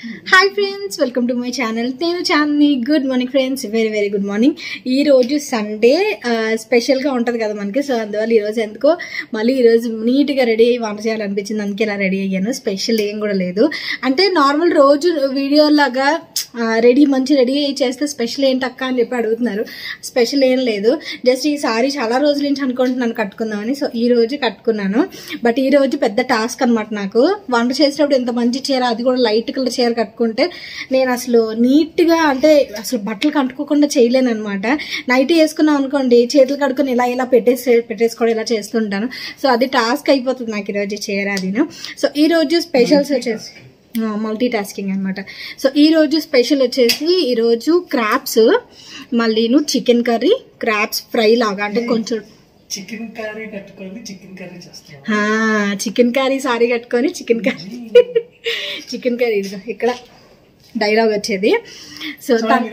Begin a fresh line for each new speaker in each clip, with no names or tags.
Hi friends welcome to my channel నేను Chandini good morning friends very very good morning ఈ రోజు Sunday స్పెషల్గా ఉంటుంది కదా మనకి సో అందువల్ల ఈరోజు ఎందుకో మళ్ళీ ఈరోజు నీట్గా రెడీ అయ్యి వంట చేయాలనిపించింది అందుకే ఇలా రెడీ అయ్యాను స్పెషల్ ఏం కూడా లేదు అంటే నార్మల్ రోజు వీడియో లాగా రెడీ మంచి రెడీ అయ్యి చేస్తే స్పెషల్ ఏంటి అక్క అని చెప్పి అడుగుతున్నారు స్పెషల్ ఏం లేదు జస్ట్ ఈ సారీ చాలా రోజుల నుంచి అనుకుంటున్నాను కట్టుకుందామని సో ఈ రోజు కట్టుకున్నాను బట్ ఈ రోజు పెద్ద టాస్క్ అనమాట నాకు వంట చేసేటప్పుడు ఎంత మంచి చీర అది కూడా లైట్ కలర్ చీర కట్టుకుంటే నేను అసలు నీట్గా అంటే అసలు బట్టలు కట్టుకోకుండా చేయలేను అనమాట నైట్ వేసుకున్నాం అనుకోండి చేతులు కడుక్కొని ఇలా ఇలా పెట్టేసి పెట్టేసుకోవడం ఇలా చేస్తుంటాను సో అది టాస్క్ అయిపోతుంది నాకు ఈరోజు చీర అదిను సో ఈ రోజు స్పెషల్స్ వచ్చేసి మల్టీ టాస్కింగ్ అనమాట సో ఈ రోజు స్పెషల్ వచ్చేసి ఈరోజు క్రాప్స్ మళ్ళీను చికెన్ కర్రీ క్రాప్స్ ఫ్రై లాగా అంటే కొంచెం
చికెన్ కర్రీ కట్టుకొని చికెన్ కర్రీ చేస్తాం
చికెన్ కర్రీ సారీ కట్టుకొని చికెన్ కర్రీ చికెన్ కర్రీ ఇదిగో ఇక్కడ డైలాగ్ వచ్చేది సో తన-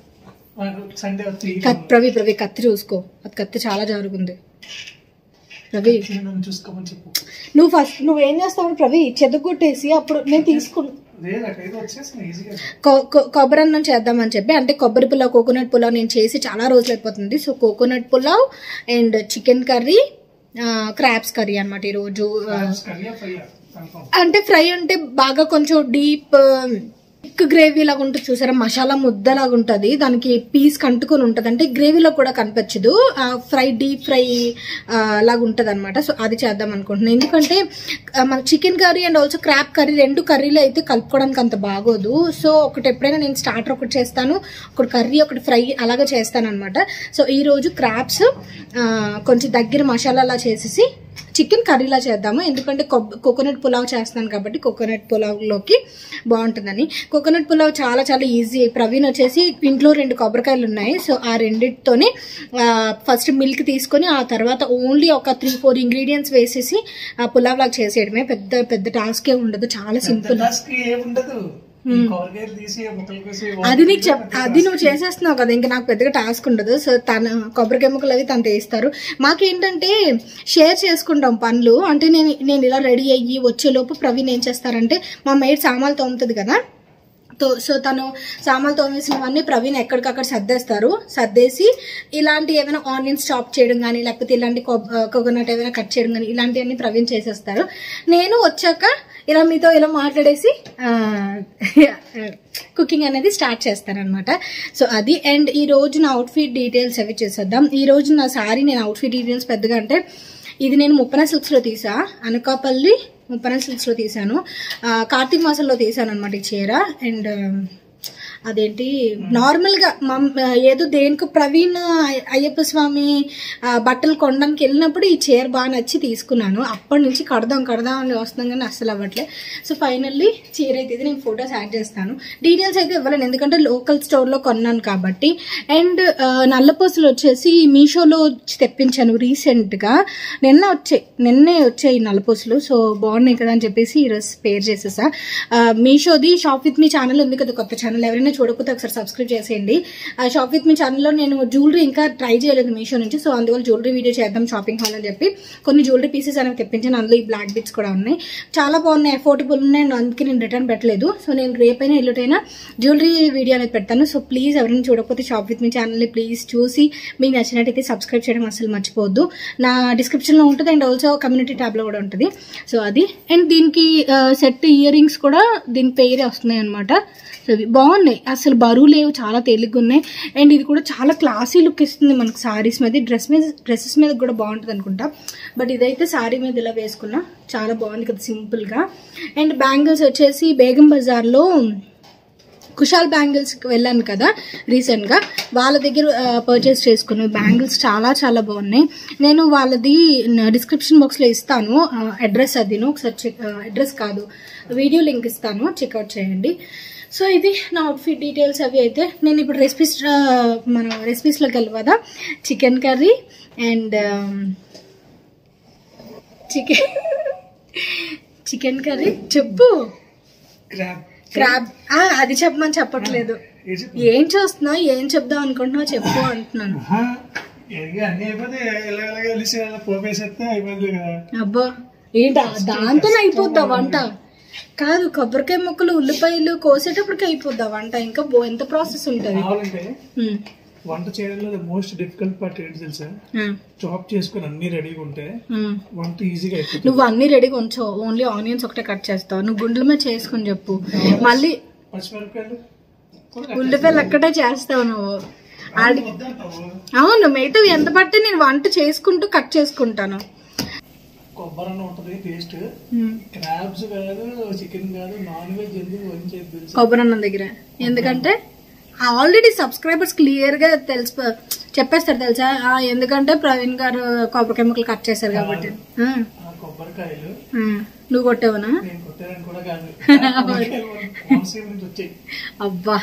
సండే వచ్చి
కత్- ప్రవి ప్రవి కత్తి చూసుకో అది కత్తి చాలా జరుగుంది ప్రవి
నన్ను చూసుకోమని చెప్పు
నువ్వు ఫస్ట్ నువ్వేం చేస్తావు ప్రవి చెదగొట్టేసి అప్పుడు నేను తీసుకున్నా
లేదు అక్కడ ఏదో వచ్చేసింది ఈజీగా
కొ- కొ- కొబ్బరి అన్నం చేద్దామని చెప్పి అంటే కొబ్బరి పులావ్ కోకోనట్ పులావ్ నేను చేసి చాలా రోజులు అయిపోతుంది so coconut pulao and chicken curry crabs curry అనమాట ఈరోజు ఆ,
కర్రీ ఫ్రై కన్ఫర్మ్
అంటే ఫ్రై అంటే బాగా కొంచెం డీప్ థిక్ గ్రేవీ లాగా ఉంటుంది చూసారా మసాలా ముద్ద లాగా ఉంటుంది దానికి పీస్ కంటుకొని ఉంటుంది అంటే గ్రేవీలో కూడా కనిపించదు ఫ్రై డీప్ ఫ్రై లాగా ఉంటుంది అనమాట సో అది చేద్దాం అనుకుంటున్నాను ఎందుకంటే ఆ, మన chicken curry and also crab curry రెండు కర్రీలు అయితే కలుపుకోవడానికి అంత బాగోదు సో ఒకటి ఎప్పుడైనా నేను స్టార్టర్ ఒకటి చేస్తాను ఒకటి కర్రీ ఒకటి ఫ్రై అలాగా చేస్తాను అనమాట సో ఈ రోజు క్రాప్స్ కొంచెం దగ్గర మసాలా చేసేసి చికెన్ కర్రీలా చేద్దాము ఎందుకంటే కొబ్- కోకోనట్ పులావ్ చేస్తున్నాను కాబట్టి కోకోనట్ పులావ్లోకి బాగుంటుందని కోకోనట్ పులావ్ చాలా చాలా ఈజీ ప్రవీణ్ వచ్చేసి ఇంట్లో రెండు కొబ్బరికాయలు ఉన్నాయి సో ఆ రెండిటితోనే ఫస్ట్ మిల్క్ తీసుకొని ఆ తర్వాత ఓన్లీ ఒక త్రీ ఫోర్ ఇంగ్రీడియంట్స్ వేసేసి ఆ పులావ్ లాగా చేసేయడమే పెద్ద పెద్ద టాస్కే ఉండదు చాలా సింపుల్
టాస్క్ ఏముండదు ఈ కూరగాయలు తీసి ముక్కలు కోసి
అది నీకు చెప్ అది నువ్వు చేసేస్తున్నావు కదా ఇంకా నాకు పెద్దగా టాస్క్ ఉండదు సో తన కొబ్బరికాయ ముక్కలు అవి తను తీస్తారు మాకేంటంటే షేర్ చేసుకుంటాం పనులు అంటే నేను నేను ఇలా రెడీ అయ్యి వచ్చేలోపు ప్రవీణ్ ఏం చేస్తారంటే మా మేడ్ సామాన్లు తోముతుంది కదా తో సో తను సామాన్లు తోమేసినవన్నీ ప్రవీణ్ ఎక్కడికక్కడ సర్దేస్తారు సర్దేసి ఇలాంటి ఏమైనా ఆనియన్స్ చాప్ చేయడం కానీ లేకపోతే ఇలాంటి కోకోనట్ ఏమైనా కట్ చేయడం కానీ ఇలాంటివన్నీ ప్రవీణ్ చేసేస్తారు నేను వచ్చాక ఇలా మీతో ఇలా మాట్లాడేసి కుకింగ్ అనేది స్టార్ట్ చేస్తానన్నమాట సో అది అండ్ ఈ రోజు నా అవుట్ఫిట్ డీటెయిల్స్ అవి చేసేద్దాం ఈ రోజు నా సారీ నేను అవుట్ఫిట్ డీటెయిల్స్ పెద్దగా అంటే ఇది నేను ముప్పన సిల్క్స్లో తీసా అనకాపల్లి ముప్పన సిల్క్స్లో తీసాను ఆ, కార్తీక మాసంలో తీసాను అనమాట ఈ చీర అండ్ అదేంటి నార్మల్గా మమ్ ఏదో దేనికి ప్రవీణ్ అయ్య- అయ్యప్ప స్వామి ఆ, బట్టలు కొనడానికి వెళ్ళినప్పుడు ఈ చీర బాగా నచ్చి తీసుకున్నాను అప్పటి నుంచి కడదాం కడదాం అని వస్తున్నాం కానీ అస్సలు అవ్వట్లే సో ఫైనల్లీ చీర అయితే ఇది నేను ఫొటోస్ యాడ్ చేస్తాను డీటెయిల్స్ అయితే ఇవ్వలేను ఎందుకంటే లోకల్ స్టోర్లో కొన్నాను కాబట్టి అండ్ నల్లపూసలు వచ్చేసి మీషోలో వచ్చి తెప్పించాను రీసెంట్గా నిన్న వచ్చాయి నిన్నే వచ్చాయి నల్లపూసలు సో బాగున్నాయి కదా అని చెప్పేసి ఈరోజు పేర్ చేసేసా ఆ, మీషోది షాప్ విత్ మీ ఛానల్ ఉంది కదా కొత్త ఛానల్ ఎవరైనా చూడకపోతే ఒకసారి సబ్స్క్రైబ్ చేసేయండి ఆ షాప్ విత్ మీ ఛానల్లో నేను జ్యువెలరీ ఇంకా ట్రై చేయలేదు మీషో నుంచి సో అందువల్ల జ్యువెలరీ వీడియో చేద్దాం షాపింగ్ హాల్ అని చెప్పి కొన్ని జ్యువెలరీ పీసెస్ అనేవి తెప్పించాను అందులో ఈ బ్లాక్ బిట్స్ కూడా ఉన్నాయి చాలా బాగున్నాయి అఫోర్డబుల్ ఉన్నాయి and అందుకే నేను రిటర్న్ పెట్టలేదు సో నేను రేపైనా ఎల్లుటైనా జ్యువెలరీ వీడియో అనేది పెడతాను సో ప్లీజ్ ఎవరైనా చూడకపోతే షాప్ విత్ మీ ఛానల్ని ప్లీజ్ చూసి మీకు నచ్చినట్టయితే సబ్స్క్రైబ్ చేయడం అసలు మర్చిపోవద్దు నా డిస్క్రిప్షన్లో ఉంటుంది అండ్ ఆల్సో కమ్యూనిటీ ట్యాబ్లో కూడా ఉంటుంది సో అది అండ్ దీనికి సెట్ ఇయర్ రింగ్స్ కూడా దీని పేరే వస్తున్నాయి అనమాట సో ఇవి బాగున్నాయి అసలు బరువు లేవు చాలా తేలిగ్గా ఉన్నాయి అండ్ ఇది కూడా చాలా క్లాసీ లుక్ ఇస్తుంది మనకు సారీస్ మీద డ్రెస్ మీద డ్రెస్సెస్ మీద కూడా బాగుంటుంది అనుకుంటా బట్ ఇదైతే సారీ మీద ఇలా వేసుకున్నా చాలా బాగుంది కదా సింపుల్గా అండ్ బ్యాంగిల్స్ వచ్చేసి బేగం బజార్లో కుషాల్ బ్యాంగిల్స్కి వెళ్ళాను కదా రీసెంట్గా వాళ్ళ దగ్గర పర్చేస్ చేసుకున్నాను బ్యాంగిల్స్ చాలా చాలా బాగున్నాయి నేను వాళ్ళది డిస్క్రిప్షన్ బాక్స్లో ఇస్తాను అడ్రస్ అదిను ఒకసారి చెక్ అడ్రస్ కాదు వీడియో లింక్ ఇస్తాను చెక్అవుట్ చేయండి సో ఇది నా అవుట్ఫిట్ డీటెయిల్స్ అవి అయితే నేను ఇప్పుడు రెసిపీస్ మన రెసిపీస్లోకి వెళ్ళిపోదా chicken curry and chicken chicken curry చెప్పు
క్రాబ్
క్రాబ్ ఆ, అది చెప్పమని చెప్పట్లేదు ఏం చూస్తున్నావు ఏం చెప్దాం అనుకుంటున్నావు చెప్పు అంటున్నాను
అన్ని అయిపోతే ఇలా ఇలాగ కలిసి ఇలా పోపేసేస్తే అయిపోయింది కదా
అబ్బా ఏంటా దాంతో అయిపోద్దా వంట కాదు కొబ్బరికాయ ముక్కలు ఉల్లిపాయలు కోసేటప్పటికి అయిపోద్దా వంట ఇంకా బో- ఎంత ప్రాసెస్ ఉంటుంది
కావాలంటే
ఉమ్,
వంట చేయడంలో మోస్ట్ డిఫికల్ట్ పార్ట్ ఏంటి తెలుసా
ఆ,
చాప్ చేసుకుని అన్ని రెడీగా ఉంటే
ఉమ్.
వంట ఈజీగా అయిపోతుంది
నువ్వు అన్ని రెడీగా ఉంచో ఓన్లీ ఆనియన్స్ ఒకటే కట్ చేస్తావు నువ్వు గుండెల మీద చేసుకుని చెప్పు మళ్ళీ
పచ్చిమిరపకాయలు కూడా
ఉల్లిపాయలు ఒక్కటే చేస్తావు నువ్వు ఆడి
వద్దంటావు.
అవును మిగతావి ఎంత పడితే నేను వంట చేసుకుంటూ కట్ చేసుకుంటాను
కొబ్బరి అన్నం ఉంటది టేస్ట్
ఉమ్.
క్రాబ్స్ కాదు చికెన్ కాదు నాన్ వెజ్ ఎందుకు వంచేది తెలుసు
కొబ్బరి అన్నం దగ్గర ఎందుకంటే ఆల్రెడీ సబ్స్క్రైబర్స్ క్లియర్ గా తెలిసి చెప్పేస్తారు తెలుసా ఆ, ఎందుకంటే ప్రవీణ్ గారు కొబ్బరి ముక్కలు కట్ చేశారు కాబట్టి ఆ,
ఆ కొబ్బరికాయలు
ఆ. నువ్వు కొట్టావునా
నేను కొట్టానని కూడా కాదు కొబ్బరికాయలు కోనసీమ నుంచి వచ్చాయి
అబ్బా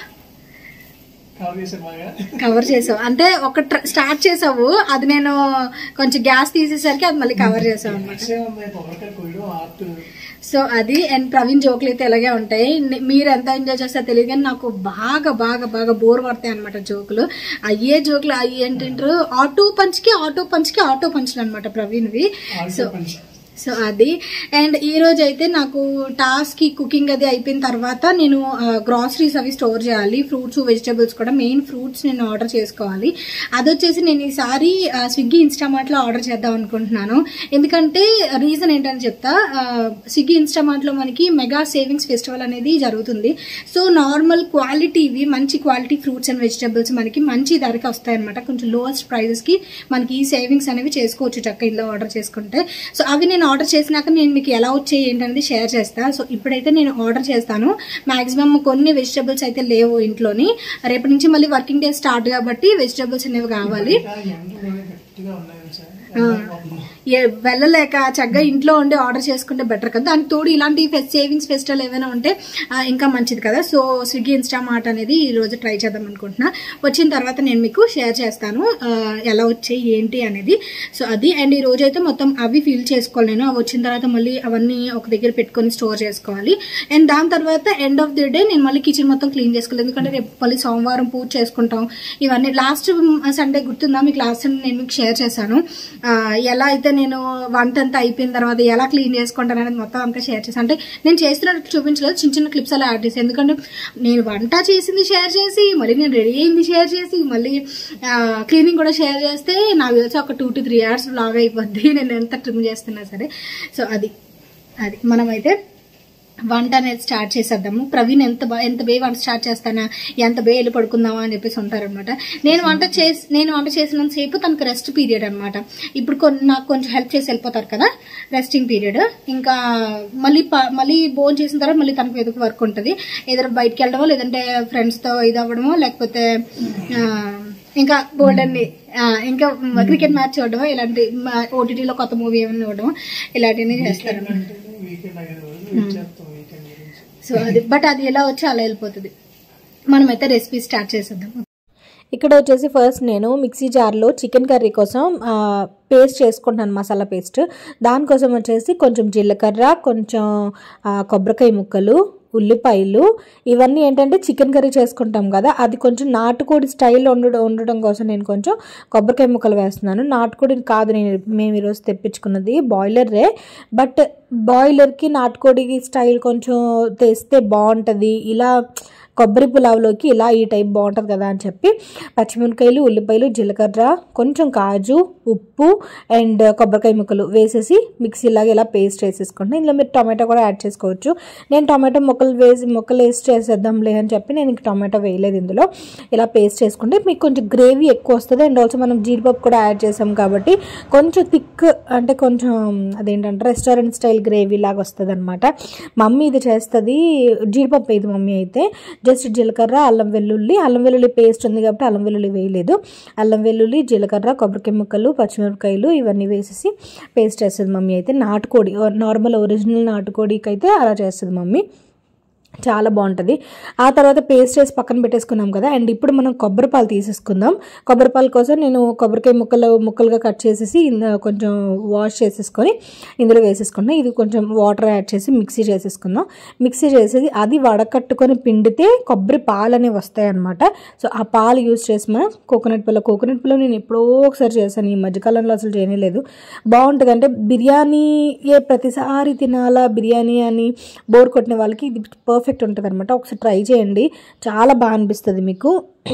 కవర్ చేశాను బాగా
కవర్ చేసావు అంటే ఒక స్టార్ట్ చేసావు అది నేను కొంచెం గ్యాస్ తీసేసరికి అది మళ్ళీ కవర్ చేసావు అనమాట
మిక్సే ఉంది కొబ్బరికాయ కొయ్యడం ఆర్ట్
సో అది అండ్ ప్రవీణ్ జోకులు అయితే ఇలాగే ఉంటాయి ని- మీరు ఎంత ఎంజాయ్ చేస్తారో తెలియదు కానీ నాకు బాగా బాగా బాగా బోర్ పడతాయి అనమాట జోకులు అయ్యే జోకులు అయ్యి ఏంటంటారు ఆటో పంచ్కి ఆటో పంచ్కి ఆటో పంచ్లు అనమాట ప్రవీణ్వి సో
ఆల్టో పంచ్
సో అది అండ్ ఈ రోజు అయితే నాకు టాస్క్ కి కుకింగ్ అది అయిపోయిన తర్వాత నేను గ్రాసరీస్ అవి స్టోర్ చేయాలి ఫ్రూట్స్ వెజిటబుల్స్ కూడా మెయిన్ ఫ్రూట్స్ నేను ఆర్డర్ చేసుకోవాలి అదొచ్చేసి నేను ఈసారి ఆ, స్విగ్గీ ఇన్స్టామార్ట్ లో ఆర్డర్ చేద్దాం అనుకుంటున్నాను ఎందుకంటే రీజన్ ఏంటని చెప్తా ఆ, స్విగ్గీ ఇన్స్టామార్ట్ లో మనకి మెగా సేవింగ్స్ ఫెస్టివల్ అనేది జరుగుతుంది సో నార్మల్ క్వాలిటీవి మంచి క్వాలిటీ ఫ్రూట్స్ అండ్ వెజిటబుల్స్ మనకి మంచి ధరకి వస్తాయన్నమాట కొంచెం లోయెస్ట్ ప్రైజెస్ కి మనకి ఈ సేవింగ్స్ అనేవి చేసుకోవచ్చు చక్క ఇంట్లో ఆర్డర్ చేసుకుంటే సో అవి నేను ఆర్డర్ చేసినాక నేను మీకు ఎలా వచ్చాయి ఏంటనేది షేర్ చేస్తా సో ఇప్పుడైతే నేను ఆర్డర్ చేస్తాను మాక్సిమం కొన్ని వెజిటబుల్స్ అయితే లేవు ఇంట్లోని రేపటి నుంచి మళ్ళీ వర్కింగ్ డే స్టార్ట్ కాబట్టి వెజిటబుల్స్ అనేవి కావాలి
ఇంకా ఎండలు గట్టిగా ఉన్నాయి తెలుసా ఎండలు
ఏ- వెళ్ళలేక చక్కగా ఇంట్లో ఉండి ఆర్డర్ చేసుకుంటే బెటర్ కదా దానికి తోడు ఇలాంటి సేవింగ్స్ ఫెస్టివల్ ఏమైనా ఉంటే ఆ, ఇంకా మంచిది కదా సో స్విగ్గీ ఇన్స్టామార్ట్ అనేది ఈ రోజు ట్రై చేద్దాం అనుకుంటున్నా వచ్చిన తర్వాత నేను మీకు షేర్ చేస్తాను ఆ, ఎలా వచ్చాయి ఏంటి అనేది సో అది అండ్ ఈ రోజు అయితే మొత్తం అవి ఫిల్ చేసుకోవాలి నేను అవి వచ్చిన తర్వాత మళ్ళీ అవన్నీ ఒక దగ్గర పెట్టుకొని స్టోర్ చేసుకోవాలి అండ్ దాని తర్వాత ఎండ్ ఆఫ్ ది డే నేను మళ్ళీ కిచెన్ మొత్తం క్లీన్ చేసుకోవాలి ఎందుకంటే రేపు మళ్ళీ సోమవారం పూజ చేసుకుంటాం ఇవన్నీ లాస్ట్ సండే గుర్తుందా మీకు లాస్ట్ సండే నేను మీకు షేర్ చేశాను ఆ, ఎలా అయితే నేను వంట అంతా అయిపోయిన తర్వాత ఎలా క్లీన్ చేసుకుంటాను అనేది మొత్తం అంతా షేర్ చేశాను అంటే నేను చేస్తున్నట్టు చూపించలేదు చిన్న చిన్న క్లిప్స్ అలా యాడ్ చేశాను ఎందుకంటే నేను వంట చేసింది షేర్ చేసి మళ్ళీ నేను రెడీ అయింది షేర్ చేసి మళ్ళీ క్లీనింగ్ కూడా షేర్ చేస్తే నాకు తెలిసి ఒక two to three hours lag అయిపోద్ది నేను ఎంత ట్రిమ్ చేస్తున్నా సరే సో అది అది మనమైతే వంట అనేది స్టార్ట్ చేసేద్దాము ప్రవీణ్ ఎంత బా ఎంత బే వంట స్టార్ట్ చేస్తానా ఎంత బే వెళ్ళి పడుకుందామా అని చెప్పేసి ఉంటారనమాట నేను వంట చేసి నేను వంట చేసినంత సేపు తనకు రెస్ట్ పీరియడ్ అనమాట ఇప్పుడు కొన్ని నాకు కొంచెం హెల్ప్ చేసి వెళ్ళిపోతారు కదా రెస్టింగ్ పీరియడ్ ఇంకా మళ్ళీ ప- మళ్ళీ భోజనం చేసిన తర్వాత మళ్ళీ తనకు ఏదో వర్క్ ఉంటుంది ఏదైనా బయటకు వెళ్ళడమో లేదంటే ఫ్రెండ్స్తో ఇది అవ్వడమో లేకపోతే ఆ, ఇంకా బోల్డ్ అన్ని ఆ, ఇంకా క్రికెట్ మ్యాచ్ చూడడమో ఇలాంటి ఓటీటీలో కొత్త మూవీ ఏమైనా చూడడమో ఇలాంటివన్నీ చేస్తారు
అంటే వీకెండ్ ఐదు రోజులు వెయిట్ చేస్తాం వీకెండ్ గురించి
సో అది బట్ అది ఎలా వచ్చి అలా వెళ్ళిపోతుంది మనమైతే రెసిపీ స్టార్ట్ చేసేద్దాం
ఇక్కడ వచ్చేసి ఫస్ట్ నేను మిక్సీ జార్లో చికెన్ కర్రీ కోసం ఆ, పేస్ట్ చేసుకుంటున్నాను మసాలా పేస్ట్ దానికోసం వచ్చేసి కొంచెం జీలకర్ర కొంచెం ఆ, కొబ్బరికాయ ముక్కలు ఉల్లిపాయలు ఇవన్నీ ఏంటంటే చికెన్ కర్రీ చేసుకుంటాం కదా అది కొంచెం నాటుకోడి స్టైల్ ఉండడం ఉండడం కోసం నేను కొంచెం కొబ్బరికాయ ముక్కలు వేస్తున్నాను నాటుకోడి కాదు నేను మేము ఈరోజు తెప్పించుకున్నది బాయిలరే బట్ బాయిలర్కి నాటుకోడి స్టైల్ కొంచెం తెస్తే బాగుంటుంది ఇలా కొబ్బరి పులావ్లోకి ఇలా ఈ టైప్ బాగుంటుంది కదా అని చెప్పి పచ్చిమిరపకాయలు ఉల్లిపాయలు జీలకర్ర కొంచెం కాజు ఉప్పు అండ్ కొబ్బరికాయ ముక్కలు వేసేసి మిక్సీలాగా ఇలా పేస్ట్ వేసేసుకుంటాను ఇందులో మీరు టమాటో కూడా యాడ్ చేసుకోవచ్చు నేను టమాటో ముక్కలు వేసి ముక్కలు వేసి చేసేద్దాంలే అని చెప్పి నేను ఇంక టమాటో వేయలేదు ఇందులో ఇలా పేస్ట్ చేసుకుంటే మీకు కొంచెం గ్రేవీ ఎక్కువ వస్తుంది అండ్ ఆల్సో మనం జీడిపప్పు కూడా యాడ్ చేసాం కాబట్టి కొంచెం థిక్ అంటే కొంచెం అదేంటంటే రెస్టారెంట్ స్టైల్ గ్రేవీ లాగా వస్తుంది అనమాట మమ్మీ ఇది చేస్తుంది జీడిపప్పు ఇది మమ్మీ అయితే జస్ట్ జీలకర్ర అల్లం వెల్లుల్లి అల్లం వెల్లుల్లి పేస్ట్ ఉంది కాబట్టి అల్లం వెల్లుల్లి వేయలేదు అల్లం వెల్లుల్లి జీలకర్ర కొబ్బరికాయ ముక్కలు పచ్చిమిరపకాయలు ఇవన్నీ వేసేసి పేస్ట్ చేస్తుంది మమ్మీ అయితే నాటుకోడి నార్మల్ ఒరిజినల్ నాటుకోడికి అయితే అలా చేస్తుంది మమ్మీ చాలా బాగుంటుంది ఆ తర్వాత పేస్ట్ చేసి పక్కన పెట్టేసుకున్నాం కదా అండ్ ఇప్పుడు మనం కొబ్బరి పాలు తీసేసుకుందాం కొబ్బరి పాలు కోసం నేను కొబ్బరికాయ ముక్కలు ముక్కలుగా కట్ చేసేసి ఇంద- కొంచెం వాష్ చేసేసుకొని ఇందులో వేసేసుకున్నాం ఇది కొంచెం వాటర్ యాడ్ చేసి మిక్సీ చేసేసుకుందాం మిక్సీ చేసేసి అది వడకట్టుకొని పిండితే కొబ్బరి పాలు అనేవి వస్తాయి అనమాట సో ఆ పాలు యూస్ చేసి మనం కోకోనట్ పిల్ల కోకోనట్ పిల్ల నేను ఎప్పుడో ఒకసారి చేశాను ఈ మధ్యకాలంలో అసలు చేయలేదు బాగుంటుంది అంటే బిర్యానీ ఏ ప్రతిసారి తినాలా బిర్యానీ అని బోర్ కొట్టిన వాళ్ళకి ఇది పర్ఫెక్ట్ ఉంటుంది అనమాట ఒకసారి ట్రై చేయండి చాలా బాగా అనిపిస్తుంది మీకు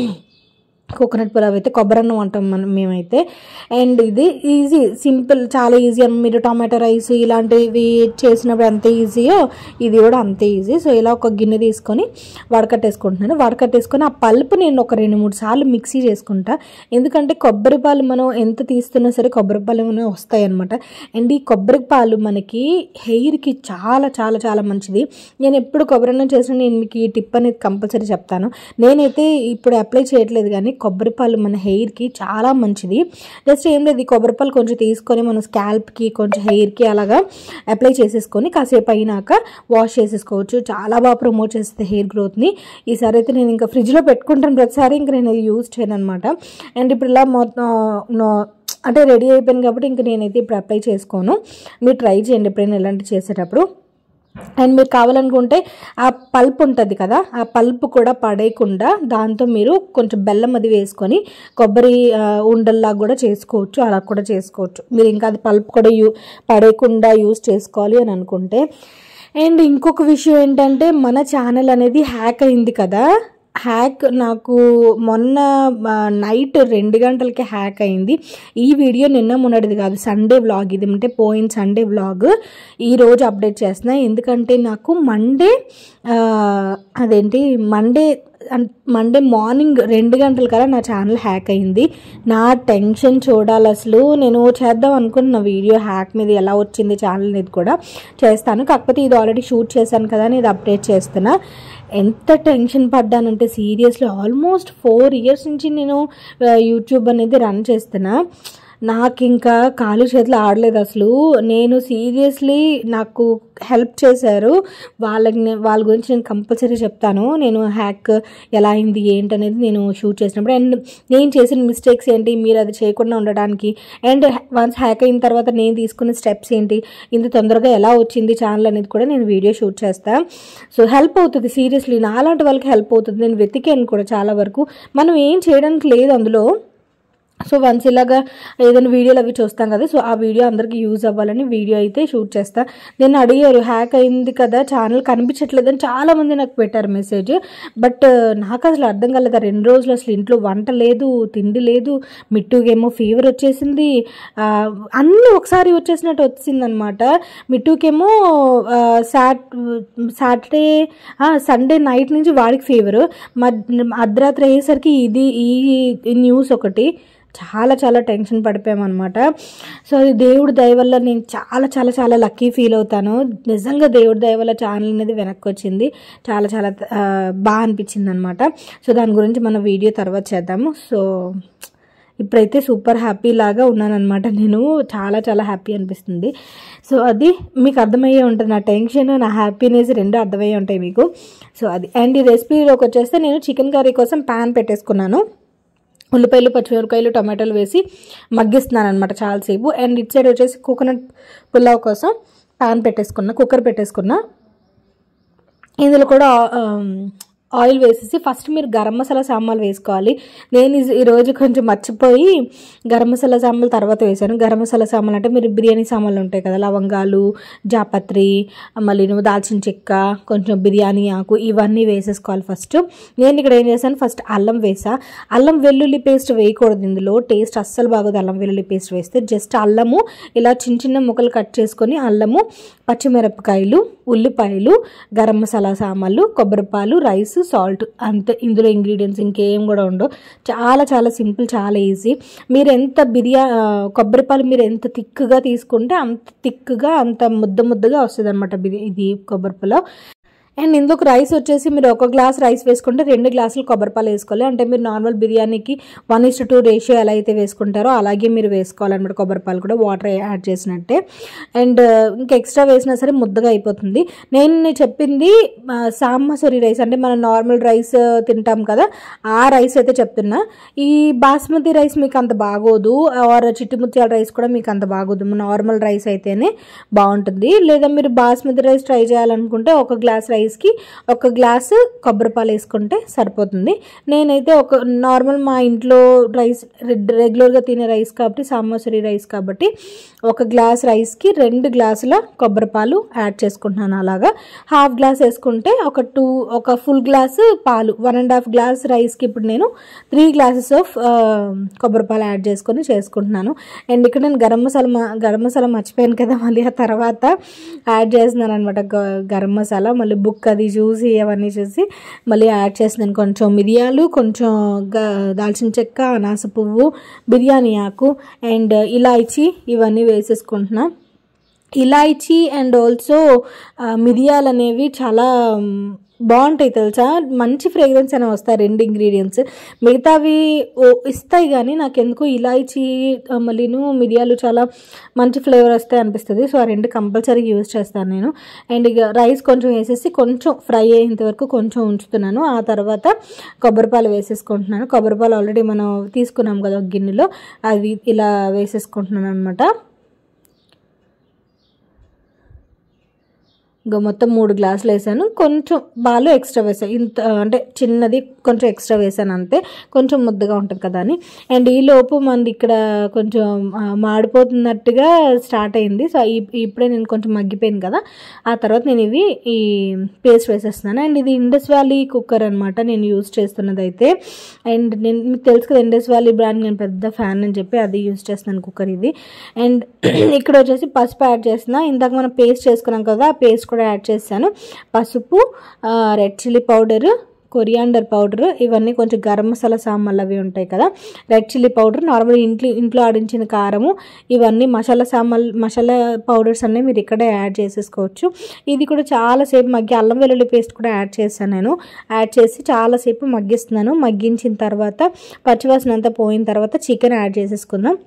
కోకోనట్ పులావ్ అయితే కొబ్బరి అన్నం అంటాం మనం మేమైతే అండ్ ఇది ఈజీ సింపుల్ చాలా ఈజీ అని మీరు టమాటో రైస్ ఇలాంటివి చేసినప్పుడు ఎంత ఈజీయో ఇది కూడా అంతే ఈజీ సో ఇలా ఒక గిన్నె తీసుకొని వడకట్టేసుకుంటున్నాను వడకట్టేసుకొని ఆ పల్పు నేను ఒక రెండు మూడు సార్లు మిక్సీ చేసుకుంటా ఎందుకంటే కొబ్బరి పాలు మనం ఎంత తీస్తున్నా సరే కొబ్బరి పాలు ఏమైనా వస్తాయి అనమాట అండ్ ఈ కొబ్బరి పాలు మనకి హెయిర్కి చాలా చాలా చాలా మంచిది నేను ఎప్పుడు కొబ్బరి అన్నం చేసినా నేను మీకు ఈ టిప్ అనేది కంపల్సరీ చెప్తాను నేనైతే ఇప్పుడు అప్లై చేయట్లేదు కానీ కొబ్బరి పాలు మన హెయిర్కి చాలా మంచిది జస్ట్ ఏం లేదు ఈ కొబ్బరి పాలు కొంచెం తీసుకొని మన స్కాల్ప్కి కొంచెం హెయిర్కి అలాగా అప్లై చేసేసుకొని కాసేపు అయినాక వాష్ చేసేసుకోవచ్చు చాలా బాగా ప్రమోట్ చేస్తుంది హెయిర్ గ్రోత్ని ఈసారి అయితే నేను ఇంకా ఫ్రిడ్జ్లో పెట్టుకుంటాను ప్రతిసారి ఇంకా నేను అది యూజ్ చేయను అనమాట అండ్ ఇప్పుడు ఇలా మొత్తం నో- అంటే రెడీ అయిపోయింది కాబట్టి ఇంకా నేనైతే ఇప్పుడు అప్లై చేసుకోను మీరు ట్రై చేయండి ఎప్పుడైనా ఇలాంటివి చేసేటప్పుడు అండ్ మీరు కావాలనుకుంటే ఆ పల్ప్ ఉంటుంది కదా ఆ పల్ప్ కూడా పడేయకుండా దాంతో మీరు కొంచెం బెల్లం అది వేసుకొని కొబ్బరి ఆ, ఉండల్లాగా కూడా చేసుకోవచ్చు అలా కూడా చేసుకోవచ్చు మీరు ఇంకా అది పల్ప్ కూడా యూ పడేయకుండా యూస్ చేసుకోవాలి అని అనుకుంటే అండ్ ఇంకొక విషయం ఏంటంటే మన ఛానల్ అనేది హ్యాక్ అయింది కదా హ్యాక్ నాకు మొన్న ఆ, నైట్ రెండు గంటలకి హ్యాక్ అయింది ఈ వీడియో నిన్న మొన్నటిది కాదు సండే వ్లాగ్ ఇది అంటే పోయిన సండే వ్లాగ్ ఈ రోజు అప్డేట్ చేస్తున్నా ఎందుకంటే నాకు మండే ఆ, అదేంటి మండే అన్- మండే మార్నింగ్ రెండు గంటల కల్లా నా ఛానల్ హ్యాక్ అయింది నా టెన్షన్ చూడాలి అసలు నేను చేద్దాం అనుకున్న వీడియో హ్యాక్ మీద ఎలా వచ్చింది ఛానల్ అనేది కూడా చేస్తాను కాకపోతే ఇది ఆల్రెడీ షూట్ చేశాను కదా అని ఇది అప్డేట్ చేస్తున్నా ఎంత టెన్షన్ పడ్డానంటే సీరియస్లీ ఆల్మోస్ట్ ఫోర్ ఇయర్స్ నుంచి నేను ఆ, యూట్యూబ్ అనేది రన్ చేస్తున్నా నాకు ఇంకా కాలు చేతులు ఆడలేదు అసలు నేను సీరియస్లీ నాకు హెల్ప్ చేశారు వాళ్ళకి నే- వాళ్ళ గురించి నేను కంపల్సరీ చెప్తాను నేను హ్యాక్ ఎలా అయింది ఏంటి అనేది నేను షూట్ చేసినప్పుడు అండ్ నేను చేసిన మిస్టేక్స్ ఏంటి మీరు అది చేయకుండా ఉండడానికి అండ్ వన్స్ హ్యాక్ అయిన తర్వాత నేను తీసుకున్న స్టెప్స్ ఏంటి ఇంత తొందరగా ఎలా వచ్చింది ఛానల్ అనేది కూడా నేను వీడియో షూట్ చేస్తాను సో హెల్ప్ అవుతుంది సీరియస్లీ నాలాంటి వాళ్ళకి హెల్ప్ అవుతుంది నేను వెతికాను కూడా చాలా వరకు మనం ఏం చేయడానికి లేదు అందులో సో వన్స్ ఇలాగా ఏదైనా వీడియోలు అవి చూస్తాం కదా సో ఆ వీడియో అందరికీ యూజ్ అవ్వాలని వీడియో అయితే షూట్ చేస్తా నేను అడిగారు హ్యాక్ అయింది కదా ఛానల్ కనిపించట్లేదని చాలా మంది నాకు పెట్టారు మెసేజ్ బట్ నాకు అసలు అర్థం కాలేదు ఆ రెండు రోజులు అసలు ఇంట్లో వంట లేదు తిండి లేదు మిట్టుకేమో ఫీవర్ వచ్చేసింది ఆ, అన్నీ ఒకసారి వచ్చేసినట్టు వచ్చిందనమాట మిట్టుకేమో ఆ, సాట్ సాటర్డే సండే నైట్ నుంచి వాడికి ఫీవర్ అర్ధరాత్రి అయ్యేసరికి ఇది ఈ న్యూస్ ఒకటి చాలా చాలా టెన్షన్ పడిపోయామన్నమాట సో అది దేవుడి దయ వల్ల నేను చాలా చాలా చాలా లక్కీ ఫీల్ అవుతాను నిజంగా దేవుడి దయ వల్ల ఛానల్ అనేది వెనక్కి వచ్చింది చాలా చాలా ఆ, బాగా అనిపించింది అనమాట సో దాని గురించి మనం వీడియో తర్వాత చేద్దాము సో ఇప్పుడైతే సూపర్ హ్యాపీ లాగా ఉన్నానన్నమాట నేను చాలా చాలా హ్యాపీ అనిపిస్తుంది సో అది మీకు అర్థమయ్యే ఉంటుంది నా టెన్షన్ నా హ్యాపీనెస్ రెండు అర్థమయ్యే ఉంటాయి మీకు సో అది అండ్ ఈ రెసిపీలోకి వచ్చేస్తే నేను చికెన్ కర్రీ కోసం ప్యాన్ పెట్టేసుకున్నాను ఉల్లిపాయలు పచ్చిమిరపకాయలు టమాటాలు వేసి మగ్గిస్తున్నాను అనమాట చాలాసేపు అండ్ ఇటు సైడ్ వచ్చేసి కోకోనట్ పులావ్ కోసం ప్యాన్ పెట్టేసుకున్నా కుక్కర్ పెట్టేసుకున్నా ఇందులో కూడా ఆమ్, ఆయిల్ వేసేసి ఫస్ట్ మీరు గరం మసాలా సామాన్లు వేసుకోవాలి నేను ఈ- ఈరోజు కొంచెం మర్చిపోయి గరం మసాలా సామాన్లు తర్వాత వేసాను గరం మసాలా సామాన్లు అంటే మీరు బిర్యానీ సామాన్లు ఉంటాయి కదా లవంగాలు జాపత్రి మళ్ళీ నువ్వు దాల్చిన చెక్క కొంచెం బిర్యానీ ఆకు ఇవన్నీ వేసేసుకోవాలి ఫస్ట్ నేను ఇక్కడ ఏం చేశాను ఫస్ట్ అల్లం వేసా అల్లం వెల్లుల్లి పేస్ట్ వేయకూడదు ఇందులో టేస్ట్ అస్సలు బాగోదు అల్లం వెల్లుల్లి పేస్ట్ వేస్తే జస్ట్ అల్లము ఇలా చిన్న చిన్న ముక్కలు కట్ చేసుకొని అల్లము పచ్చిమిరపకాయలు ఉల్లిపాయలు గరం మసాలా సామాన్లు కొబ్బరిపాలు రైస్ సాల్ట్ అంతే ఇందులో ఇంగ్రీడియంట్స్ ఇంకేం కూడా ఉండవు చాలా చాలా సింపుల్ చాలా ఈజీ మీరు ఎంత బిర్యా ఆ, కొబ్బరిపాలు మీరు ఎంత థిక్గా తీసుకుంటే అంత థిక్గా అంత ముద్ద ముద్దగా వస్తుంది అనమాట ఇది కొబ్బరి పులావ్ అండ్ ఇందుకు రైస్ వచ్చేసి మీరు ఒక గ్లాస్ రైస్ వేసుకుంటే రెండు గ్లాసులు కొబ్బరిపాలు వేసుకోవాలి అంటే మీరు నార్మల్ బిర్యానీకి వన్ ఇస్ టూ రేషియో ఎలా అయితే వేసుకుంటారో అలాగే మీరు వేసుకోవాలన్నమాట కొబ్బరిపాలు కూడా వాటర్ యాడ్ చేసినట్టే అండ్ ఇంకా ఎక్స్ట్రా వేసినా సరే ముద్దగా అయిపోతుంది నేను చెప్పింది ఆ, సాంబసూరి రైస్ అంటే మనం నార్మల్ రైస్ తింటాం కదా ఆ రైస్ అయితే చెప్తున్నా ఈ బాస్మతి రైస్ మీకు అంత బాగోదు ఆర్ చిట్టుముత్యాల రైస్ కూడా మీకు అంత బాగోదు నార్మల్ రైస్ అయితేనే బాగుంటుంది లేదా మీరు బాస్మతి రైస్ ట్రై చేయాలనుకుంటే ఒక గ్లాస్ రైస్కి ఒక గ్లాసు కొబ్బరిపాలు వేసుకుంటే సరిపోతుంది నేనైతే ఒక నార్మల్ మా ఇంట్లో రైస్ రెగ్యులర్గా తినే రైస్ కాబట్టి సాంబసూరి రైస్ కాబట్టి ఒక గ్లాస్ రైస్కి రెండు గ్లాసుల కొబ్బరిపాలు యాడ్ చేసుకుంటున్నాను అలాగా హాఫ్ గ్లాస్ వేసుకుంటే ఒక టూ ఒక ఫుల్ గ్లాసు పాలు వన్ అండ్ హాఫ్ గ్లాస్ రైస్కి ఇప్పుడు నేను త్రీ గ్లాసెస్ ఆఫ్ కొబ్బరిపాలు యాడ్ చేసుకొని చేసుకుంటున్నాను అండ్ ఇక్కడ నేను గరం మసాలా మా- గరం మసాలా మర్చిపోయాను కదా మళ్ళీ ఆ తర్వాత యాడ్ చేస్తున్నాను అనమాట గరం మసాలా మళ్ళీ బుక్ అది చూసి అవన్నీ చూసి మళ్ళీ యాడ్ చేస్తున్నాను కొంచెం మిరియాలు కొంచెం గ- దాల్చిన చెక్క అనాస పువ్వు బిర్యానీ ఆకు అండ్ ఇలాయచి ఇవన్నీ వేసేసుకుంటున్నా ఇలాయచీ అండ్ ఆల్సో మిరియాలు అనేవి చాలా మ్, బాగుంటాయి తెలుసా మంచి ఫ్రేగ్రెన్స్ అనేవి వస్తాయి రెండు ఇంగ్రీడియంట్స్ మిగతావి ఓ ఇస్తాయి కానీ నాకు ఎందుకు ఇలాయచీ ఆ, మళ్ళీను మిరియాలు చాలా మంచి ఫ్లేవర్ వస్తాయి అనిపిస్తుంది సో ఆ రెండు కంపల్సరీ యూజ్ చేస్తాను నేను అండ్ ఇక రైస్ కొంచెం వేసేసి కొంచెం ఫ్రై అయ్యేంత వరకు కొంచెం ఉంచుతున్నాను ఆ తర్వాత కొబ్బరిపాలు వేసేసుకుంటున్నాను కొబ్బరిపాలు ఆల్రెడీ మనం తీసుకున్నాం కదా ఒక గిన్నెలో అవి ఇలా వేసేసుకుంటున్నాను అనమాట ఇంకా మొత్తం మూడు గ్లాసులు వేసాను కొంచెం బాలు ఎక్స్ట్రా వేసాను ఇంత అంటే చిన్నది కొంచెం ఎక్స్ట్రా వేసాను అంతే కొంచెం ముద్దగా ఉంటుంది కదా అని అండ్ ఈ లోపు మనది ఇక్కడ కొంచెం ఆ, మాడిపోతున్నట్టుగా స్టార్ట్ అయింది సో ఈ- ఇప్పుడే నేను కొంచెం మగ్గిపోయింది కదా ఆ తర్వాత నేను ఇవి ఈ పేస్ట్ వేసేస్తున్నాను అండ్ ఇది ఇండస్ వ్యాలీ కుక్కర్ అనమాట నేను యూస్ చేస్తున్నది అయితే అండ్ నేను మీకు తెలుసు కదా ఇండస్ వ్యాలీ బ్రాండ్ నేను పెద్ద ఫ్యాన్ అని చెప్పి అది యూస్ చేస్తున్నాను కుక్కర్ ఇది అండ్ ఇక్కడ వచ్చేసి పసుపు యాడ్ చేస్తున్నా ఇందాక మనం పేస్ట్ చేసుకున్నాం కదా ఆ పేస్ట్ కూడా యాడ్ చేస్తాను పసుపు red chilli powder coriander powder ఇవన్నీ కొంచెం గరం మసాలా సామాన్లు అవి ఉంటాయి కదా రెడ్ చిల్లీ పౌడర్ నార్మల్ ఇంట్లో ఇంట్లో ఆడించిన కారము ఇవన్నీ మసాలా సామాన్లు మసాలా పౌడర్స్ అన్నీ మీరు ఇక్కడే యాడ్ చేసేసుకోవచ్చు ఇది కూడా చాలాసేపు మగ్గి అల్లం వెల్లుల్లి పేస్ట్ కూడా యాడ్ చేశాను నేను యాడ్ చేసి చాలాసేపు మగ్గిస్తున్నాను మగ్గించిన తర్వాత పచ్చివాసన అంతా పోయిన తర్వాత చికెన్ యాడ్ చేసేసుకుందాం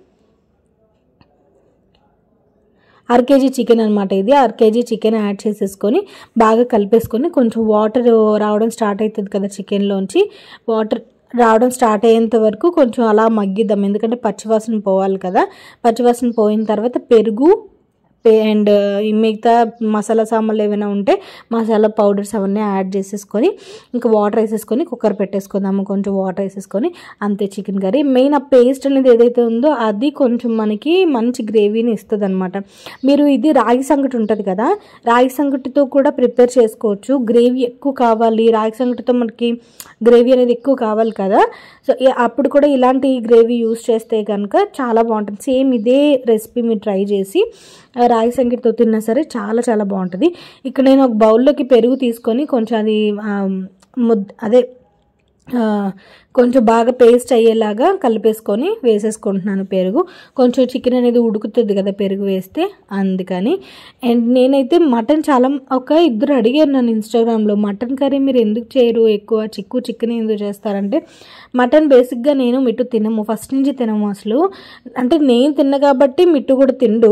అర కేజీ చికెన్ అనమాట ఇది అర కేజీ చికెన్ యాడ్ చేసేసుకొని బాగా కలిపేసుకొని కొంచెం వాటర్ రావడం స్టార్ట్ అవుతుంది కదా చికెన్లోంచి వాటర్ రావడం స్టార్ట్ అయ్యేంత వరకు కొంచెం అలా మగ్గిద్దాం ఎందుకంటే పచ్చివాసన పోవాలి కదా పచ్చివాసన పోయిన తర్వాత పెరుగు పే- అండ్ ఈ మిగతా మసాలా సామాన్లు ఏమైనా ఉంటే మసాలా పౌడర్స్ అవన్నీ యాడ్ చేసేసుకొని ఇంకా వాటర్ వేసేసుకొని కుక్కర్ పెట్టేసుకుందాము కొంచెం వాటర్ వేసేసుకొని అంతే చికెన్ కర్రీ మెయిన్ ఆ పేస్ట్ అనేది ఏదైతే ఉందో అది కొంచెం మనకి మంచి గ్రేవీని ఇస్తుంది అనమాట మీరు ఇది రాగి సంగటి ఉంటుంది కదా రాగి సంగటితో కూడా ప్రిపేర్ చేసుకోవచ్చు గ్రేవీ ఎక్కువ కావాలి రాగి సంగటితో మనకి గ్రేవీ అనేది ఎక్కువ కావాలి కదా సో ఈ- అప్పుడు కూడా ఇలాంటి గ్రేవీ యూస్ చేస్తే కనుక చాలా బాగుంటుంది సేమ్ ఇదే రెసిపీ మీరు ట్రై చేసి ఆ రాగి సంగటితో తిన్నా సరే చాలా చాలా బాగుంటుంది ఇక్కడ నేను ఒక బౌల్లోకి పెరుగు తీసుకొని కొంచెం అది ఆ, ముద్ద అదే ఆ, కొంచెం బాగా పేస్ట్ అయ్యేలాగా కలిపేసుకొని వేసేసుకుంటున్నాను పెరుగు కొంచెం చికెన్ అనేది ఉడుకుతుంది కదా పెరుగు వేస్తే అందుకని అండ్ నేనైతే మటన్ చాలా ఒక ఇద్దరు అడిగారు నన్ను ఇన్స్టాగ్రామ్లో మటన్ కర్రీ మీరు ఎందుకు చేయరు ఎక్కువ చిక్కు చికెన్ ఎందుకు చేస్తారంటే మటన్ బేసిక్గా నేను మిట్టు తినము ఫస్ట్ నుంచి తినము అసలు అంటే నేను తిన్న కాబట్టి మిట్టు కూడా తిండు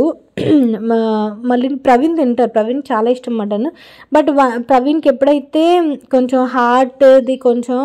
మా- మళ్ళీ ప్రవీణ్ తింటారు ప్రవీణ్ చాలా ఇష్టం మటన్ బట్ వా- ప్రవీణ్కి ఎప్పుడైతే కొంచెం హార్ట్ది కొంచెం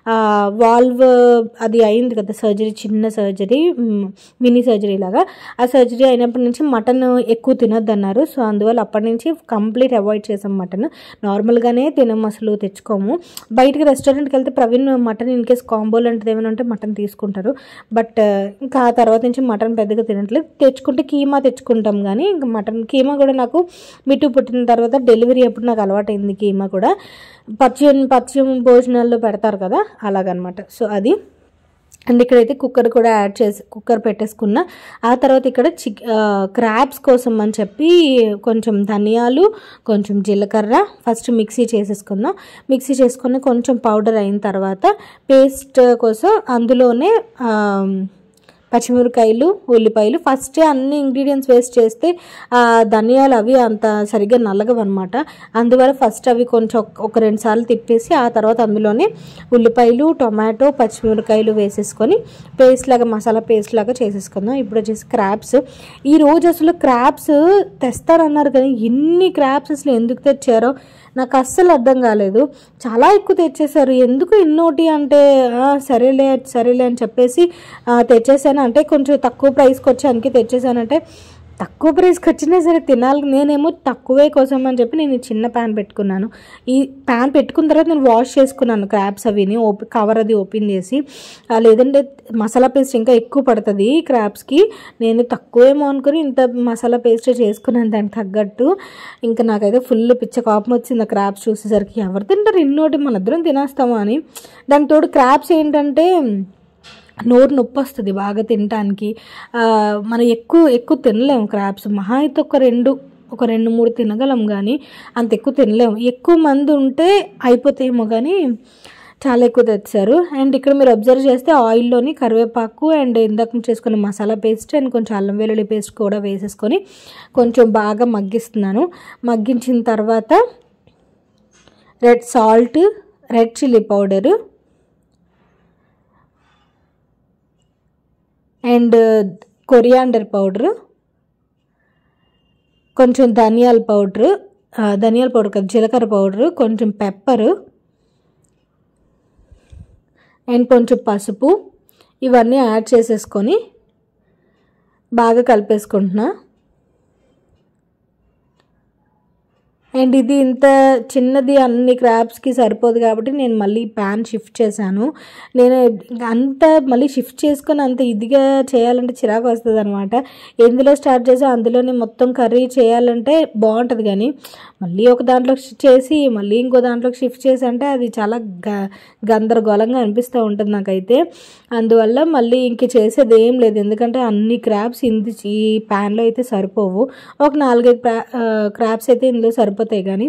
వాల్వ్ అది అయింది కదా సర్జరీ చిన్న సర్జరీ మినీ సర్జరీ లాగా ఆ సర్జరీ అయినప్పటి నుంచి మటన్ ఎక్కువ తినొద్దు అన్నారు సో అందువల్ల అప్పటి నుంచి కంప్లీట్ అవాయిడ్ చేసాం మటన్ నార్మల్గానే తినము అసలు తెచ్చుకోము బయటికి రెస్టారెంట్కి వెళ్తే Praveen mutton in case combo లాంటిది ఏమైనా ఉంటే మటన్ తీసుకుంటారు బట్ ఇంకా ఆ తర్వాత నుంచి మటన్ పెద్దగా తినట్లేదు తెచ్చుకుంటే కీమా తెచ్చుకుంటాం కానీ ఇంకా మటన్ కీమా కూడా నాకు మిట్టు పుట్టిన తర్వాత డెలివరీ అప్పుడు నాకు అలవాటైంది కీమా కూడా పచ్చియం పచ్చియం భోజనాల్లో పెడతారు కదా అలాగనమాట సో అది అండ్ ఇక్కడైతే కుక్కర్ కూడా యాడ్ చేసి కుక్కర్ పెట్టేసుకున్న ఆ తర్వాత ఇక్కడ చిక్ క్రాబ్స్ కోసం అని చెప్పి కొంచెం ధనియాలు కొంచెం జీలకర్ర ఫస్ట్ మిక్సీ చేసేసుకుందాం మిక్సీ చేసుకుని కొంచెం పౌడర్ అయిన తర్వాత పేస్ట్ కోసం అందులోనే ఆ, పచ్చిమిరకాయలు ఉల్లిపాయలు ఫస్ట్ అన్ని ఇంగ్రీడియంట్స్ వేస్ట్ చేస్తే ఆ, ధనియాలు అవి అంత సరిగ్గా నల్లగవన్నమాట అందువల్ల ఫస్ట్ అవి కొంచెం ఒక- ఒక రెండు సార్లు తిప్పేసి ఆ తర్వాత అందులోనే ఉల్లిపాయలు టొమాటో పచ్చిమిరకాయలు వేసేసుకొని పేస్ట్ లాగా మసాలా పేస్ట్ లాగా చేసేసుకుందాం ఇప్పుడు వచ్చేసి క్రాబ్స్ ఈ రోజు అసలు క్రాబ్స్ తెస్తారన్నారు కానీ ఎన్ని క్రాబ్స్ అసలు ఎందుకు తెచ్చారో నాకు అస్సలు అర్థం కాలేదు చాలా ఎక్కువ తెచ్చేసారు ఎందుకు ఇన్నోటి అంటే "ఆ, సరేలే సరేలే అని చెప్పేసి ఆ, తెచ్చేసాను అంటే కొంచెం తక్కువ ప్రైస్కి వచ్చానికి తెచ్చేసానంటే తక్కువ ప్రైస్కి వచ్చినా సరే తినాలి నేనేమో తక్కువే కోసం అని చెప్పి నేను ఈ చిన్న ప్యాన్ పెట్టుకున్నాను ఈ ప్యాన్ పెట్టుకున్న తర్వాత నేను వాష్ చేసుకున్నాను క్రాబ్స్ అవిని ఓపెన్ కవర్ అది ఓపెన్ చేసి ఆ, లేదంటే మసాలా పేస్ట్ ఇంకా ఎక్కువ పడుతుంది క్రాబ్స్కి నేను తక్కువేమో అనుకుని ఇంత మసాలా పేస్ట్ చేసుకున్నాను దానికి తగ్గట్టు ఇంకా నాకైతే ఫుల్ పిచ్చ కోపం వచ్చింది ఆ క్రాబ్స్ చూసేసరికి ఎవరు తింటారు ఇన్నోటి మన ఇద్దరం తినేస్తాము అని దానికి తోడు క్రాబ్స్ ఏంటంటే నోరు నొప్పి వస్తుంది బాగా తినటానికి ఆ, మనం ఎక్కువ ఎక్కువ తినలేము క్రాబ్స్ మహా అయితే ఒక రెండు ఒక రెండు మూడు తినగలం కానీ అంత ఎక్కువ తినలేము ఎక్కువ మంది ఉంటే అయిపోతాయేమో కానీ చాలా ఎక్కువ తెచ్చారు అండ్ ఇక్కడ మీరు అబ్జర్వ్ చేస్తే ఆయిల్లోని కరివేపాకు అండ్ ఇందాక చేసుకున్న మసాలా పేస్ట్ అండ్ కొంచెం అల్లం వెల్లుల్లి పేస్ట్ కూడా వేసేసుకొని కొంచెం బాగా మగ్గిస్తున్నాను మగ్గించిన తర్వాత red salt red chilli powder and coriander powder కొంచెం ధనియాల పౌడరు ఆ, ధనియాల పౌడర్ కాదు జీలకర్ర పౌడరు కొంచెం పెప్పరు అండ్ కొంచెం పసుపు ఇవన్నీ యాడ్ చేసేసుకొని బాగా కలిపేసుకుంటున్నా అండ్ ఇది ఇంత చిన్నది అన్ని క్రాబ్స్కి సరిపోదు కాబట్టి నేను మళ్ళీ ప్యాన్ షిఫ్ట్ చేశాను నేను ఇంకా అంత మళ్ళీ షిఫ్ట్ చేసుకొని అంత ఇదిగా చేయాలంటే చిరాకు వస్తుంది అనమాట ఎందులో స్టార్ట్ చేసా అందులోనే మొత్తం కర్రీ చేయాలంటే బాగుంటుంది కానీ మళ్ళీ ఒక దాంట్లోకి షిఫ్ట్ చేసి మళ్ళీ ఇంకో దాంట్లోకి షిఫ్ట్ చేసి అంటే అది చాలా గ గందరగోళంగా అనిపిస్తూ ఉంటుంది నాకైతే అందువల్ల మళ్ళీ ఇంక చేసేది ఏం లేదు ఎందుకంటే అన్ని క్రాబ్స్ ఇంది ఈ ప్యాన్లో అయితే సరిపోవు ఒక నాలుగైదు ప్రా క్రాబ్స్ అయితే ఇందులో సరిపోతాయి కానీ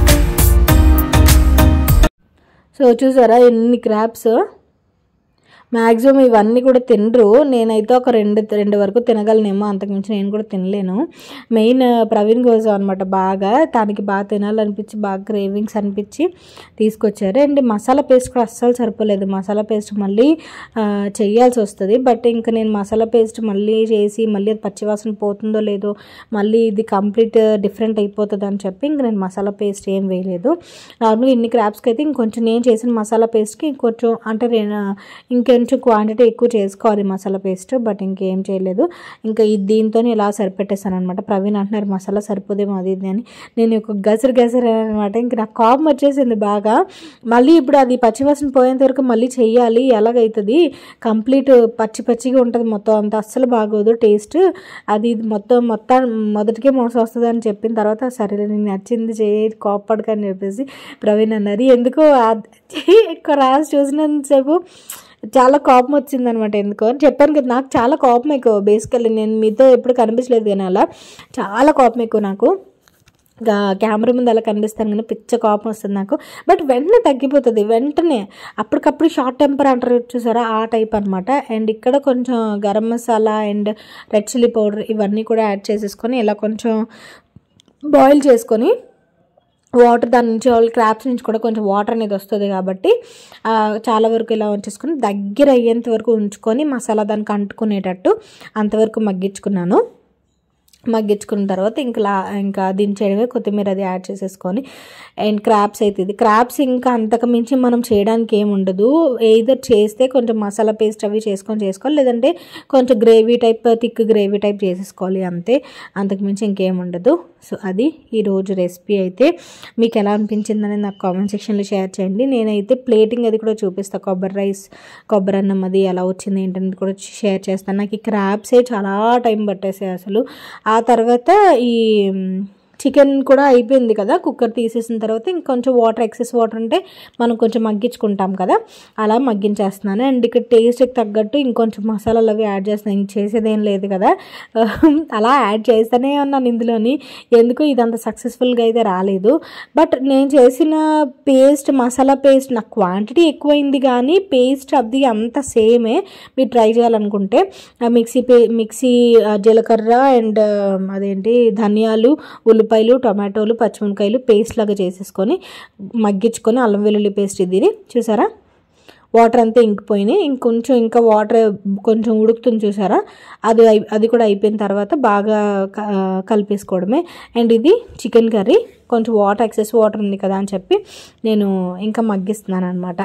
సో చూసారా ఎన్ని క్రాబ్స్ మ్యాక్సిమం ఇవన్నీ కూడా తినరు నేనైతే ఒక రెండు రెండు వరకు తినగలనేమో అంతకుమించి నేను కూడా తినలేను మెయిన్ ప్రవీణ్ కోసం అనమాట బాగా తనకి బాగా తినాలనిపించి బాగా క్రేవింగ్స్ అనిపించి తీసుకొచ్చారు అండ్ మసాలా పేస్ట్ కూడా అస్సలు సరిపోలేదు మసాలా పేస్ట్ మళ్ళీ ఆ, చేయాల్సి వస్తుంది బట్ ఇంకా నేను మసాలా పేస్ట్ మళ్ళీ చేసి మళ్ళీ అది పచ్చివాసన పోతుందో లేదో మళ్ళీ ఇది కంప్లీట్ డిఫరెంట్ అయిపోతుంది అని చెప్పి ఇంక నేను మసాలా పేస్ట్ ఏం వేయలేదు నార్మల్గా ఇన్ని క్రాప్స్కి అయితే ఇంకొంచెం నేను చేసిన మసాలా పేస్ట్కి ఇంకొంచెం అంటే నేను ఇంకొంచెం క్వాంటిటీ ఎక్కువ చేసుకోవాలి మసాలా పేస్ట్ బట్ ఇంకేం చేయలేదు ఇంకా ఇది దీంతో ఇలా సరిపెట్టేస్తాను అనమాట ప్రవీణ్ అంటున్నారు మసాలా సరిపోదేమో అది ఇది అని నేను ఒక గసరు గసరు అనమాట ఇంక నాకు కోపం వచ్చేసింది బాగా మళ్ళీ ఇప్పుడు అది పచ్చివాసన పోయేంత వరకు మళ్ళీ చెయ్యాలి ఎలాగైతుంది కంప్లీట్ పచ్చి పచ్చిగా ఉంటుంది మొత్తం అంత అస్సలు బాగోదు టేస్ట్ అది ఇది మొత్తం మొత్తం మొదటికే మోసం వస్తుంది అని చెప్పిన తర్వాత సరే నేను నచ్చింది చేయి కోప్పడకని చెప్పేసి ప్రవీణ్ అన్నారు ఎందుకో ఎక్కువ రాసి చూసినంతసేపు చాలా కోపం వచ్చిందనమాట ఎందుకో అని చెప్పాను కదా నాకు చాలా కోపం ఎక్కువ బేసికల్లీ నేను మీతో ఎప్పుడు కనిపించలేదు కానీ అలా చాలా కోపం ఎక్కువ నాకు ఇంకా కెమెరా ముందు అలా కనిపిస్తాను కానీ పిచ్చ కోపం వస్తుంది నాకు బట్ వెంటనే తగ్గిపోతుంది వెంటనే అప్పటికప్పుడు షార్ట్ టెంపర్ అంటారు చూసారా ఆ టైప్ అనమాట అండ్ ఇక్కడ కొంచెం garam masala and red chilli powder ఇవన్నీ కూడా యాడ్ చేసేసుకొని ఇలా కొంచెం బాయిల్ చేసుకొని వాటర్ దాని నుంచి ఆల్ క్రాప్స్ నుంచి కూడా కొంచెం వాటర్ అనేది వస్తుంది కాబట్టి ఆ, చాలా వరకు ఇలా ఉంచేసుకొని దగ్గర అయ్యేంత వరకు ఉంచుకొని మసాలా దానికి అంటుకునేటట్టు అంతవరకు మగ్గించుకున్నాను మగ్గించుకున్న తర్వాత ఇంకా లా ఇంకా దించేయడమే కొత్తిమీర అది యాడ్ చేసేసుకొని అండ్ క్రాప్స్ అయితే ఇది క్రాప్స్ ఇంకా అంతకు మించి మనం చేయడానికి ఏమి ఉండదు ఏదర్ చేస్తే కొంచెం మసాలా పేస్ట్ అవి చేసుకొని చేసుకోవాలి లేదంటే కొంచెం gravy type thick gravy type చేసేసుకోవాలి అంతే అంతకు మించి ఇంకేం ఉండదు సో అది ఈరోజు రెసిపీ అయితే మీకు ఎలా అనిపించిందని నాకు కామెంట్ సెక్షన్లో షేర్ చేయండి నేనైతే ప్లేటింగ్ అది కూడా చూపిస్తాను కొబ్బరి రైస్ కొబ్బరి అన్నం అది ఎలా వచ్చింది ఏంటనేది కూడా షేర్ చేస్తాను నాకు ఈ క్రాప్సే చాలా టైం పట్టేసాయి అసలు ఆ తర్వాత ఈ చికెన్ కూడా అయిపోయింది కదా కుక్కర్ తీసేసిన తర్వాత ఇంకొంచెం వాటర్ ఎక్సెస్ వాటర్ ఉంటే మనం కొంచెం మగ్గించుకుంటాం కదా అలా మగ్గించేస్తున్నాను అండ్ ఇక్కడ టేస్ట్కి తగ్గట్టు ఇంకొంచెం మసాలాలు అవి యాడ్ చేస్తున్నాను ఇంక చేసేదేం లేదు కదా అలా యాడ్ చేస్తూనే ఉన్నాను ఇందులోని ఎందుకు ఇదంత సక్సెస్ఫుల్గా అయితే రాలేదు బట్ నేను చేసిన పేస్ట్ మసాలా పేస్ట్ నాకు క్వాంటిటీ ఎక్కువైంది కానీ పేస్ట్ అది అంత సేమే మీరు ట్రై చేయాలనుకుంటే ఆ మిక్సీ పే మిక్సీ ఆ, జీలకర్ర అండ్ అదేంటి ధనియాలు ఉల్లిపాయలు టొమాటోలు పచ్చిమిరపకాయలు పేస్ట్ లాగా చేసేసుకొని మగ్గించుకొని అల్లం వెల్లుల్లి పేస్ట్ ఇది చూసారా వాటర్ అంతా ఇంకిపోయినాయి ఇంకొంచెం ఇంకా వాటర్ కొంచెం ఉడుకుతుంది చూసారా అది అయి- అది కూడా అయిపోయిన తర్వాత బాగా క- కలిపేసుకోవడమే అండ్ ఇది చికెన్ కర్రీ కొంచెం వాటర్ ఎక్సెస్ వాటర్ ఉంది కదా అని చెప్పి నేను ఇంకా మగ్గిస్తున్నాను అనమాట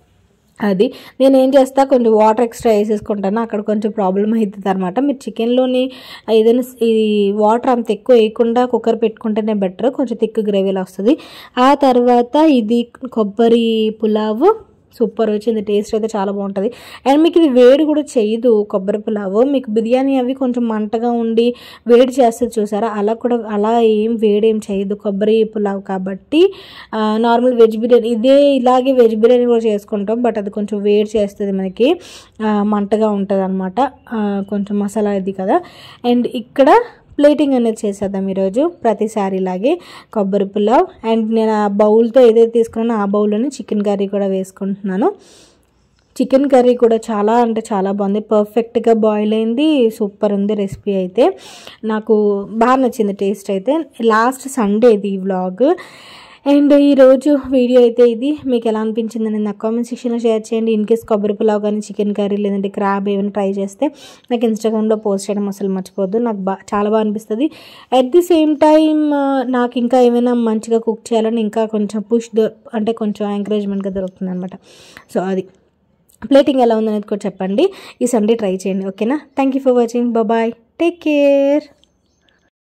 అది నేను ఏం చేస్తా కొంచెం వాటర్ ఎక్స్ట్రా వేసేసుకుంటాను అక్కడ కొంచెం ప్రాబ్లం అవుతుంది అనమాట మీరు చికెన్లోని ఏదైనా స్- ఈ వాటర్ అంత ఎక్కువ వేయకుండా కుక్కర్ పెట్టుకుంటేనే బెటర్ కొంచెం థిక్ గ్రేవీలా వస్తుంది ఆ తర్వాత ఇది కొబ్బరి పులావ్ సూపర్ వచ్చింది టేస్ట్ అయితే చాలా బాగుంటుంది అండ్ మీకు ఇది వేడి కూడా చేయదు కొబ్బరి పులావ్ మీకు బిర్యానీ అవి కొంచెం మంటగా ఉండి వేడి చేస్తుంది చూసారా అలా కూడా అలా ఏం వేడి ఏం చేయదు కొబ్బరి పులావ్ కాబట్టి నార్మల్ వెజ్ బిర్యానీ ఇదే ఇలాగే వెజ్ బిర్యానీ కూడా చేసుకుంటాం బట్ అది కొంచెం వేడి చేస్తుంది మనకి ఆ, మంటగా ఉంటుంది అనమాట కొంచెం మసాలా ఇది కదా అండ్ ఇక్కడ ప్లేటింగ్ అనేది చేసేద్దాం ఈరోజు ప్రతిసారి ఇలాగే కొబ్బరి పులావ్ అండ్ నేను ఆ బౌల్తో ఏదైతే తీసుకున్నానో ఆ బౌల్లోనే చికెన్ కర్రీ కూడా వేసుకుంటున్నాను చికెన్ కర్రీ కూడా చాలా అంటే చాలా బాగుంది పర్ఫెక్ట్గా బాయిల్ అయింది సూపర్ ఉంది రెసిపీ అయితే నాకు బాగా నచ్చింది టేస్ట్ అయితే లాస్ట్ సండే ఇది ఈ వ్లాగ్ అండ్ ఈరోజు వీడియో అయితే ఇది మీకు ఎలా అనిపించిందని నాకు కామెంట్ సెక్షన్లో షేర్ చేయండి ఇన్ కేస్ కొబ్బరి పులావ్ కానీ చికెన్ కర్రీ లేదంటే క్రాబ్ ఏమైనా ట్రై చేస్తే నాకు ఇన్స్టాగ్రామ్లో పోస్ట్ చేయడం అసలు మర్చిపోద్దు నాకు బా చాలా బాగా అనిపిస్తుంది అట్ ది సేమ్ టైం నాకు ఇంకా ఏమైనా మంచిగా కుక్ చేయాలని ఇంకా కొంచెం పుష్ అంటే కొంచెం ఎంకరేజ్మెంట్గా దొరుకుతుంది అనమాట సో అది ప్లేటింగ్ ఎలా ఉందనేది కూడా చెప్పండి ఈ సండే ట్రై చేయండి ఓకేనా thank you for watching bye take care